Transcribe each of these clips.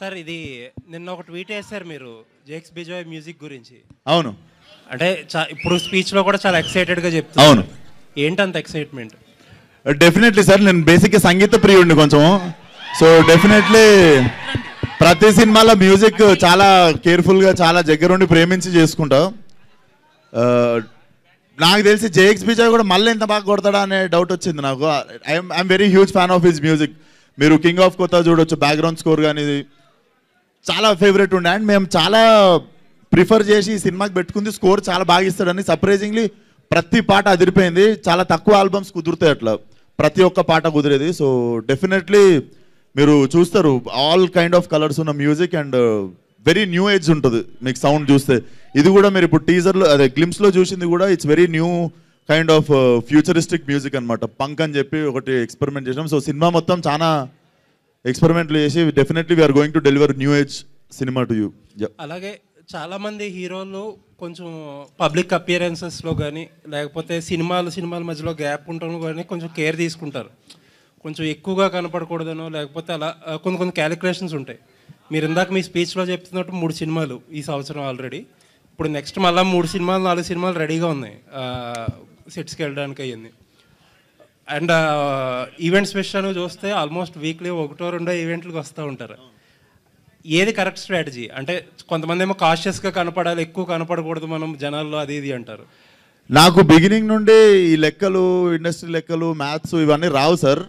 Sir ఇది నిన్న ఒక ట్వీట్ వేశారు మీరు జేక్స్ బిజాయ్ మ్యూజిక్ గురించి అవును అంటే చా- ఇప్పుడు స్పీచ్లో కూడా చాలా ఎక్సైటెడ్గా చెప్తున్నారు అవును. ఏంటంత ఎక్సైట్మెంట్ డెఫినెట్లీ సార్ నేను బేసిక్గా సంగీత ప్రియుడిని కొంచెం సో డెఫినెట్లీ ప్రతి సినిమాలో మ్యూజిక్ చాలా కేర్ఫుల్గా చాలా దగ్గరుండి ప్రేమించి చేసుకుంటా ఆ, నాకు తెలిసి జేఎక్స్ బీజాయ్ కూడా మళ్ళీ ఎంత బాగా కొడతాడా అనే డౌట్ వచ్చింది నాకు I'm I'm very huge fan of his music మీరు కింగ్ ఆఫ్ కొత్త చూడొచ్చు బ్యాక్గ్రౌండ్ స్కోర్ కానీ చాలా ఫేవరెట్ ఉండే అండ్ మేము చాలా ప్రిఫర్ చేసి ఈ సినిమాకి పెట్టుకుంది స్కోర్ చాలా బాగా ఇస్తాడని సర్ప్రైజింగ్లీ ప్రతి పాట అదిరిపోయింది చాలా తక్కువ ఆల్బమ్స్ కుదురుతాయి అట్లా ప్రతి ఒక్క పాట కుదిరేది సో డెఫినెట్లీ మీరు చూస్తారు ఆల్ కైండ్ ఆఫ్ కలర్స్ ఉన్న music and very new age ఉంటుంది మీకు సౌండ్ చూస్తే ఇది కూడా మీరు ఇప్పుడు టీజర్లో అదే గ్లిమ్స్లో చూసింది కూడా it's very new kind of futuristic music అనమాట పంక్ అని చెప్పి ఒకటి ఎక్స్పెరిమెంట్ చేసాం సో సినిమా మొత్తం చాలా ఎక్స్పెరిమెంట్లు చేసి definitely we are going to deliver new age cinema to you అలాగే చాలా మంది హీరోలు కొంచెం పబ్లిక్ అపియరెన్సెస్లో కానీ లేకపోతే సినిమాలు సినిమాల మధ్యలో గ్యాప్ ఉండడం కానీ కొంచెం కేర్ తీసుకుంటారు కొంచెం ఎక్కువగా కనపడకూడదనో లేకపోతే అలా ఆ, కొన్ని కొన్ని క్యాలిక్యులేషన్స్ ఉంటాయి మీరు ఇందాక మీ స్పీచ్లో చెప్తున్నట్టు మూడు సినిమాలు ఈ సంవత్సరం ఆల్రెడీ ఇప్పుడు నెక్స్ట్ మళ్ళీ మూడు సినిమాలు నాలుగు సినిమాలు రెడీగా ఉన్నాయి సెట్స్కి వెళ్ళడానికి అయ్యింది అండ్ ఈవెంట్స్ విషయాన్ని చూస్తే ఆల్మోస్ట్ వీక్లీ ఒకటో రెండో ఈవెంట్లకు వస్తూ ఉంటారు ఏది కరెక్ట్ స్ట్రాటజీ అంటే కొంతమంది ఏమో కాషియస్గా కనపడాలి ఎక్కువ కనపడకూడదు మనం జనాల్లో అది ఇది అంటారు నాకు బిగినింగ్ నుండి ఈ లెక్కలు ఇండస్ట్రీ లెక్కలు మ్యాథ్స్ ఇవన్నీ రావు సార్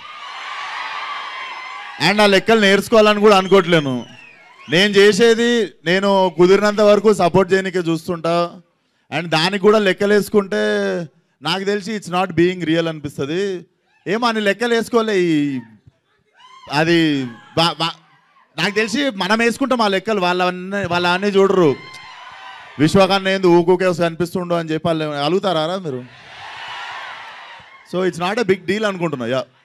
అండ్ ఆ లెక్కలు నేర్చుకోవాలని కూడా అనుకోవట్లేను నేను చేసేది నేను కుదిరినంత వరకు సపోర్ట్ చేయడానికే చూస్తుంటా అండ్ దానికి కూడా లెక్కలు వేసుకుంటే నాకు తెలిసి ఇట్స్ నాట్ బీయింగ్ రియల్ అనిపిస్తుంది ఏమో అని లెక్కలు వేసుకోలే ఈ అది బా- బా- నాకు తెలిసి మనం వేసుకుంటాం ఆ లెక్కలు వాళ్ళ వాళ్ళ అన్నీ చూడరు విశ్వకన్నా ఏంది ఊకూకే కనిపిస్తుండు అని చెప్పి వాళ్ళు అలుగుతారా మీరు so it's not a big deal అనుకుంటున్నా యా